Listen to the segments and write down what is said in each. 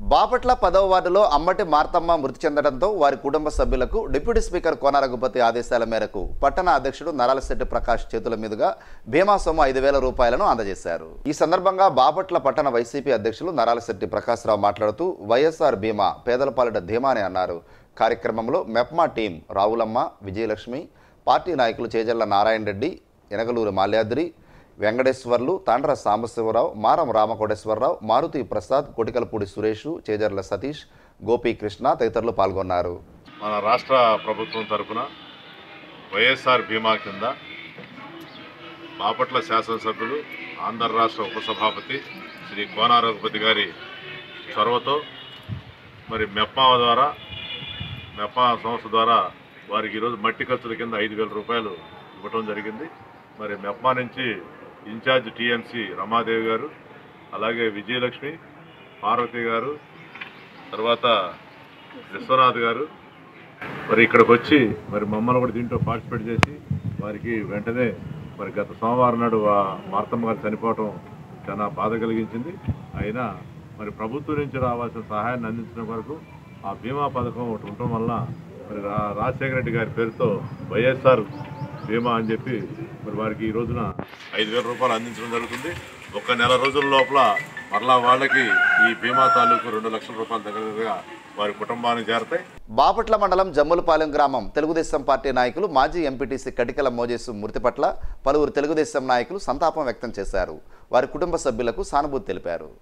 బాపట్ల పదవ వార్డులో అమ్మటి మార్తమ్మ మృతి చెందడంతో వారి కుటుంబ సభ్యులకు డిప్యూటీ స్పీకర్ కోన రఘుపతి ఆదేశాల మేరకు పట్టణ అధ్యక్షుడు నరాలశెట్టి ప్రకాష్ చేతుల మీదుగా భీమా సొమ్ము ఐదు వేల రూపాయలను అందజేశారు ఈ సందర్భంగా బాపట్ల పట్టణ వైసీపీ అధ్యక్షులు నరాలశెట్టి ప్రకాశ్రావు మాట్లాడుతూ వైఎస్ఆర్ బీమా పేదల పాలిట ధీమా అని అన్నారు కార్యక్రమంలో మెప్మా టీం రావులమ్మ విజయలక్ష్మి పార్టీ నాయకులు చేజల్ల నారాయణ రెడ్డి ఎనగలూరు మాల్యాద్రి వెంకటేశ్వర్లు తాండ్ర సాంబశివరావు మారం రామకోటేశ్వరరావు మారుతి ప్రసాద్ కొటికలపూడి సురేష్ చేజర్ల సతీష్ గోపీకృష్ణ తదితరులు పాల్గొన్నారు మన రాష్ట్ర ప్రభుత్వం తరపున వైఎస్ఆర్ బీమా కింద బాపట్ల శాసనసభ్యులు ఆంధ్ర రాష్ట్ర ఉపసభాపతి శ్రీ కోన రఘుపతి గారి చొరవతో మరి మెప్పా ద్వారా మెప్పా సంస్థ ద్వారా వారికి ఈరోజు మట్టి ఖర్చుల కింద ఐదు వేల రూపాయలు ఇవ్వటం జరిగింది మరి మెప్పా నుంచి ఇన్ఛార్జ్ టీఎంసీ రమాదేవి గారు అలాగే విజయలక్ష్మి పార్వతి గారు తర్వాత విశ్వనాథ్ గారు మరి ఇక్కడికి వచ్చి మరి మమ్మల్ని కూడా దీంట్లో పార్టిసిపేట్ చేసి వారికి వెంటనే మరి గత సోమవారం నాడు ఆ మార్తమ్మ గారు చనిపోవటం చాలా బాధ కలిగించింది అయినా మరి ప్రభుత్వం నుంచి రావాల్సిన సహాయాన్ని అందించడం వరకు ఆ బీమా పథకం ఒకటి ఉండటం వల్ల మరి రా- రాజశేఖర రెడ్డి గారి పేరుతో వైఎస్ఆర్ బీమా అని చెప్పి మరి వారికి ఈ రోజున ఐదు వేల రూపాయలు అందించడం జరుగుతుంది ఒక నెల రోజుల లోపల మరలా వాళ్ళకి ఈ బీమా తాలూకు రెండు లక్షల రూపాయల దగ్గర దగ్గరగా వారి కుటుంబానికి చేరతాయి బాపట్ల మండలం జమ్ములపాలెం గ్రామం తెలుగుదేశం పార్టీ నాయకులు మాజీ ఎంపీటీసీ కటికల మోజేసు మృతి పట్ల పలువురు తెలుగుదేశం నాయకులు సంతాపం వ్యక్తం చేశారు వారి కుటుంబ సభ్యులకు సానుభూతి తెలిపారు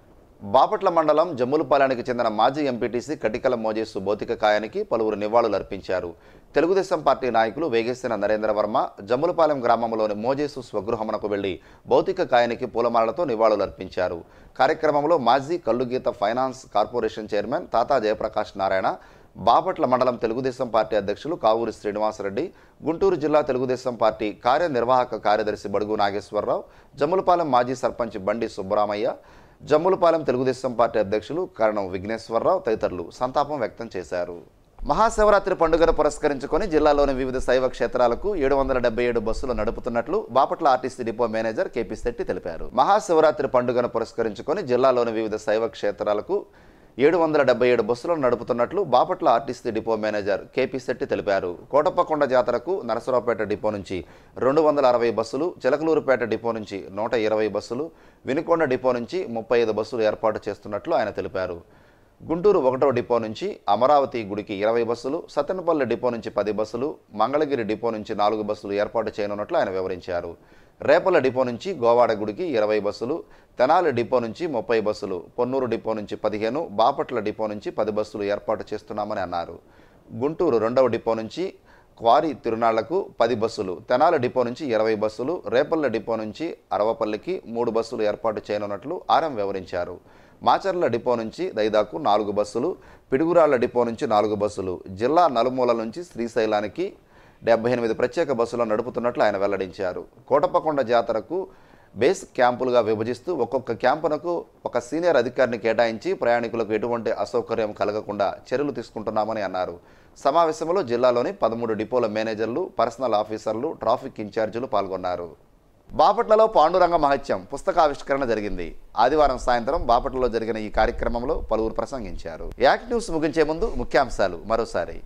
బాపట్ల మండలం జమ్ములపాలెనికి చెందిన మాజీ ఎంపీటీసీ కటికల మోజేసు భౌతిక కాయానికి పలువురు నివాళులు అర్పించారు తెలుగుదేశం పార్టీ నాయకులు వేగేసిన నరేంద్ర వర్మ జమ్ములపాలెం గ్రామంలోని మోజేసు స్వగృహమునకు వెళ్లి భౌతిక కాయానికి పూలమాలతో నివాళులు అర్పించారు కార్యక్రమంలో మాజీ కల్లుగీత ఫైనాన్స్ కార్పొరేషన్ చైర్మన్ తాతా జయప్రకాష్ నారాయణ బాపట్ల మండలం తెలుగుదేశం పార్టీ అధ్యక్షులు కావూరి శ్రీనివాసరెడ్డి గుంటూరు జిల్లా తెలుగుదేశం పార్టీ కార్యనిర్వాహక కార్యదర్శి బడుగు నాగేశ్వరరావు జమ్ములపాలెం మాజీ సర్పంచ్ బండి సుబ్బరామయ్య జమ్ములపాలెం తెలుగుదేశం పార్టీ అధ్యక్షులు కరణం విఘ్నేశ్వరరావు తదితరులు సంతాపం వ్యక్తం చేశారు మహాశివరాత్రి పండుగను పురస్కరించుకొని జిల్లాలోని వివిధ శైవ క్షేత్రాలకు ఏడు వందల డెబ్బై ఏడు బస్సులు నడుపుతున్నట్లు Bapatla RTC depot manager K P Shetty తెలిపారు మహాశివరాత్రి పండుగను పురస్కరించుకొని జిల్లాలోని వివిధ శైవ క్షేత్రాలకు ఏడు వందల డెబ్బై ఏడు బస్సులను నడుపుతున్నట్లు Bapatla RTC depot manager K P Shetty తెలిపారు కోటప్పకొండ జాతరకు నరసరావుపేట డిపో నుంచి రెండు వందల అరవై బస్సులు చిలకలూరుపేట డిపో నుంచి నూట ఇరవై బస్సులు వినుకొండ డిపో నుంచి ముప్పై ఐదు బస్సులు ఏర్పాటు చేస్తున్నట్లు ఆయన తెలిపారు గుంటూరు ఒకటో డిపో నుంచి అమరావతి గుడికి ఇరవై బస్సులు సత్తెనపల్లి డిపో నుంచి పది బస్సులు మంగళగిరి డిపో నుంచి నాలుగు బస్సులు ఏర్పాటు చేయనున్నట్లు ఆయన వివరించారు రేపల డిపో నుంచి గోవాడ గుడికి ఇరవై బస్సులు తెనాలి డిపో నుంచి ముప్పై బస్సులు పొన్నూరు డిపో నుంచి పదిహేను బాపట్ల డిపో నుంచి పది బస్సులు ఏర్పాటు చేస్తున్నామని అన్నారు గుంటూరు రెండవ డిపో నుంచి క్వారీ తిరునాళ్లకు పది బస్సులు తెనాలి డిపో నుంచి ఇరవై బస్సులు రేపల్ల డిపో నుంచి అరవపల్లికి మూడు బస్సులు ఏర్పాటు చేయనున్నట్లు ఆర్ఎం వివరించారు మాచర్ల డిపో నుంచి దైదాకు నాలుగు బస్సులు పిడుగురాళ్ల డిపో నుంచి నాలుగు బస్సులు జిల్లా నలుమూల నుంచి శ్రీశైలానికి డెబ్బై ఎనిమిది ప్రత్యేక బస్సులను నడుపుతున్నట్లు ఆయన వెల్లడించారు కోటప్పకొండ జాతరకు బేస్ క్యాంపులుగా విభజిస్తూ ఒక్కొక్క క్యాంపునకు ఒక సీనియర్ అధికారిని కేటాయించి ప్రయాణికులకు ఎటువంటి అసౌకర్యం కలగకుండా చర్యలు తీసుకుంటున్నామని అన్నారు సమావేశంలో జిల్లాలోని పదమూడు డిపోల మేనేజర్లు పర్సనల్ ఆఫీసర్లు ట్రాఫిక్ ఇన్ఛార్జీలు పాల్గొన్నారు బాపట్లలో పాండురంగ మహత్యం పుస్తకావిష్కరణ జరిగింది ఆదివారం సాయంత్రం బాపట్లలో జరిగిన ఈ కార్యక్రమంలో పలువురు ప్రసంగించారు యాక్ట్ న్యూస్ ముగించే ముందు ముఖ్యాంశాలు మరోసారి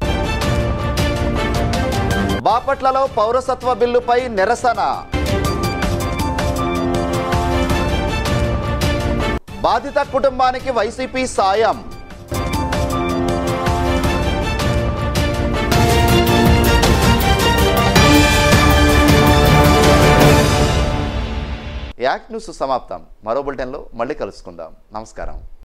బాపట్లలో పౌరసత్వ బిల్లుపై నిరసన బాధిత కుటుంబానికి వైసీపీ సాయం యాక్ట్ న్యూస్ సమాప్తం మరో బులెటిన్లో మళ్ళీ కలుసుకుందాం నమస్కారం